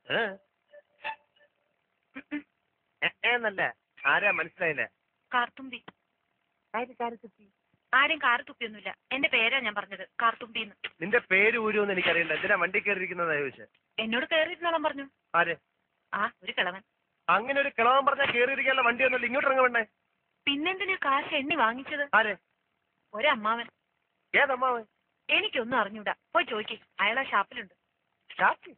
ഏ? എ- എന്നല്ല ആരാ മനസ്സിലായില്ല കാർത്തുമ്പി ആരും കാർ തുപ്പിയൊന്നുമില്ല എന്റെ പേരാ ഞാൻ പറഞ്ഞത് കാർത്തുമ്പിന്ന് നിന്റെ പേര് ഊരുമെന്ന് എനിക്കറിയണ്ട എന്തിനാ വണ്ടി കയറിയിരിക്കുന്നതാ ചോദിച്ചത് എന്നോട് കയറിയിരുന്നോളം പറഞ്ഞു ആര് ആ ഒരു കിളവൻ അങ്ങനെ ഒരു കിളവൻ പറഞ്ഞാൽ കയറിയിരിക്കാനുള്ള വണ്ടി ഒന്നുമില്ല ഇങ്ങോട്ട് ഇറങ്ങ വേണ്ടേ പിന്നെന്തിനാ കാശ് എണ്ണി വാങ്ങിച്ചത് ആര് ഒരമ്മാവൻ ഏതമ്മാവൻ എനിക്കൊന്നും അറിഞ്ഞൂടാ പോയി ചോദിക്ക് അയാളാ ഷാപ്പിലുണ്ട് ഷാപ്പി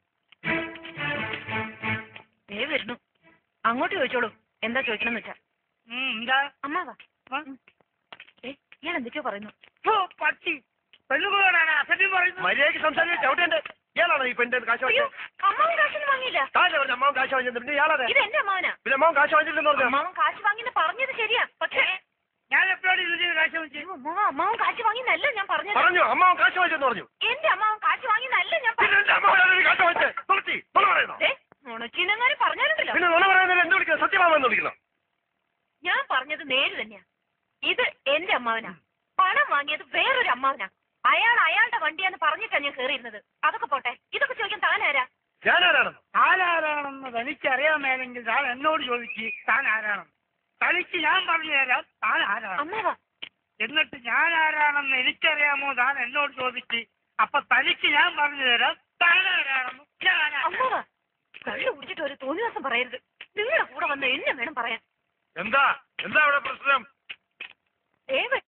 ദേ വരുന്നു അങ്ങോട്ട് ചോദിച്ചോളൂ എന്താ ചോദിക്കണമെന്ന് വെച്ചാ എന്താ അമ്മാവാ ഉം. ഏ ഇയാൾ എന്തൊക്കെയോ പറയുന്നു ഫു, പട്ടി പെണ്ണുപോലാണ് അസഭ്യം പറയുന്നത് മര്യാദയ്ക്ക് സംസാരിച്ച ചവിട്ടേണ്ട ഇയാളാണോ ഈ പെണ്ണിന്റെ കാശ് അയ്യോ വാങ്ങിച്ചത് അമ്മാവൻ കാശൊന്നും വാങ്ങിയില്ല താഴെ പറഞ്ഞ അമ്മാവൻ കാശ് വാങ്ങിച്ചത് പിന്നെ ഇയാളാരെ ഇത് എന്റെ അമ്മാവനാ പിന്നെ അമ്മാവൻ കാശ് വാങ്ങിച്ചില്ലെന്ന് പറഞ്ഞു അമ്മാവൻ കാശ് വാങ്ങിന്ന് പറഞ്ഞത് ശരിയാ പക്ഷേ ഞാൻ എപ്പോഴാണ് ഇതിന് കാശ് വെച്ച് അയ്യോ, അമ്മാവൻ അമ്മാവൻ കാശ് വാങ്ങിന്നല്ല ഞാൻ പറഞ്ഞത് പറഞ്ഞു അമ്മാവൻ കാശ് വാങ്ങിച്ചെന്ന് പറഞ്ഞു എന്റെ അമ്മാവൻ കാശ് വാങ്ങിന്നല്ല ഞാൻ പിന്നെ പറഞ്ഞത് എന്റെ അമ്മാവനാണ് ഈ കാശ് വാങ്ങിച്ചത് തുളസി നുണ പറയുന്നോ ദേ, നുണച്ചിനെങ്ങാനും പറഞ്ഞാലുണ്ടല്ലോ പിന്നെ നുണ പറയുന്നതിന് എന്ത് വിളിക്കണം സത്യമാമെന്ന് വിളിക്കണം ഞാൻ പറഞ്ഞത് നേര് തന്നെയാ ഇത് എന്റെ അമ്മാവനാ പണം വാങ്ങിയത് വേറൊരു അമ്മാവനാ അയാൾ അയാളുടെ വണ്ടിയാന്ന് പറഞ്ഞിട്ടാ ഞാൻ കയറിയിരുന്നത് അതൊക്കെ പോട്ടെ ഇതൊക്കെ ചോദിക്കാൻ താനാരാ ഞാനാരാണെന്ന് താൻ ആരാണെന്ന് തനിക്കറിയാമേലെങ്കിൽ താൻ എന്നോട് ചോദിച്ച് താൻ ആരാണെന്ന് തനിക്ക് ഞാൻ പറഞ്ഞു തരാം താൻ ആരാണ് അമ്മാവാ എന്നിട്ട് ഞാൻ ആരാണെന്ന് എനിക്കറിയാമോ താൻ എന്നോട് ചോദിച്ച് അപ്പൊ തനിക്ക് ഞാൻ പറഞ്ഞു തരാം താൻ ആരാണെന്ന് ഞാൻ ആരാ- അമ്മാവാ കള്ളു കുടിച്ചിട്ട് ഒരു തോന്നി ദിവസം പറയരുത് നിങ്ങളുടെ കൂടെ വന്ന് എന്നെ വേണം പറയാൻ എന്താ എന്താ അവിടെ പ്രശ്നം ദയവ്